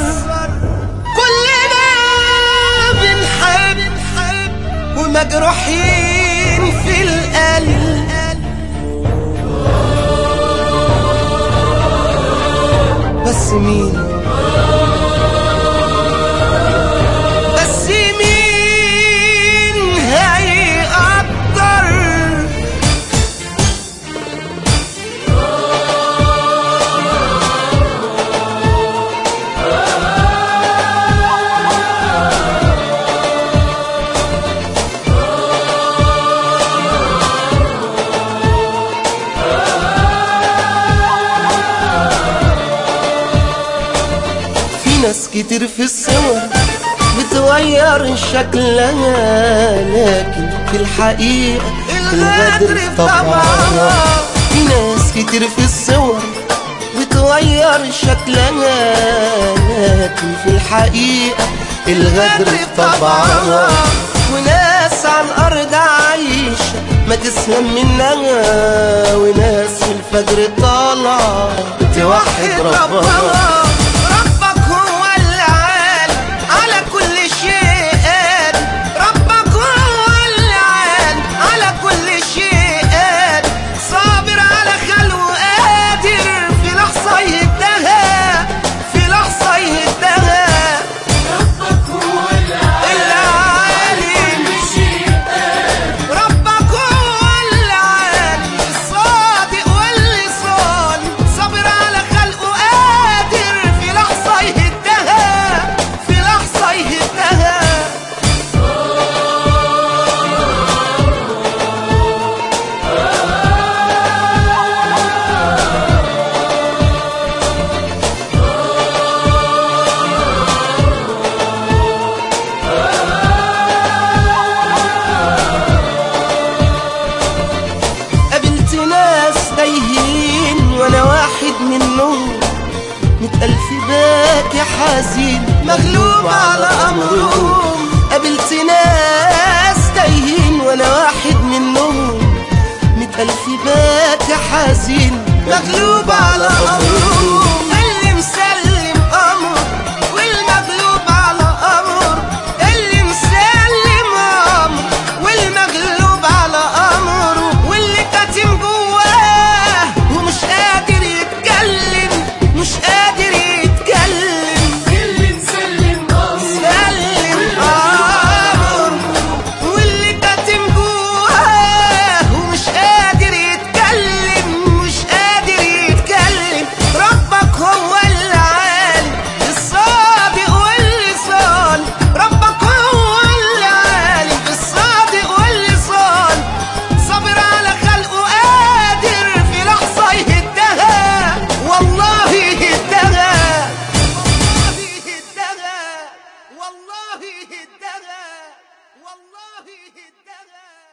كلنا بنحب ومجروحين في القلب بس مين بس مين هيقدر في ناس كتير في الصور بتغير شكلها لكن في الحقيقة الغدر في طبعها في ناس كتير في الصور بتغير شكلها لكن في الحقيقة الغدر في طبعها وناس على الأرض عايشة ما تسلم منها وناس في الفجر طالعة توحد ربها ربك هو العال على كل شيء قادر ربك هو العال على كل شيء قادر صابر على خلقه قادر في لحظة يهدها في لحظة يهدها ربك هو العالم ربك هو العالم الصادق واللسان صابر على خلقه قادر في لحظة يهدها في لحظة يهدها قابلت ناس تايهين وانا واحد منهم مئة ألف باك يا حزين مغلوب على أمرهم قابلت ناس تايهين وانا واحد منهم مئة ألف باك يا حزين مغلوب على أمرهم اللي مسلم أمر والمغلوب على أمر اللي مسلم أمر والمغلوب على أمره واللي كاتم جواه ومش قادر يتكلم مش قادر يتكلم اللي مسلم أمر سلم أمر واللي كاتم جواه ومش قادر يتكلم مش قادر يتكلم ربك هو العالم الصادق واللسان ربك هو العالم الصادق واللسان صابر على خلقه قادر في لحظة يهدها والله يهدها والله يهدها والله يهدها والله يهدها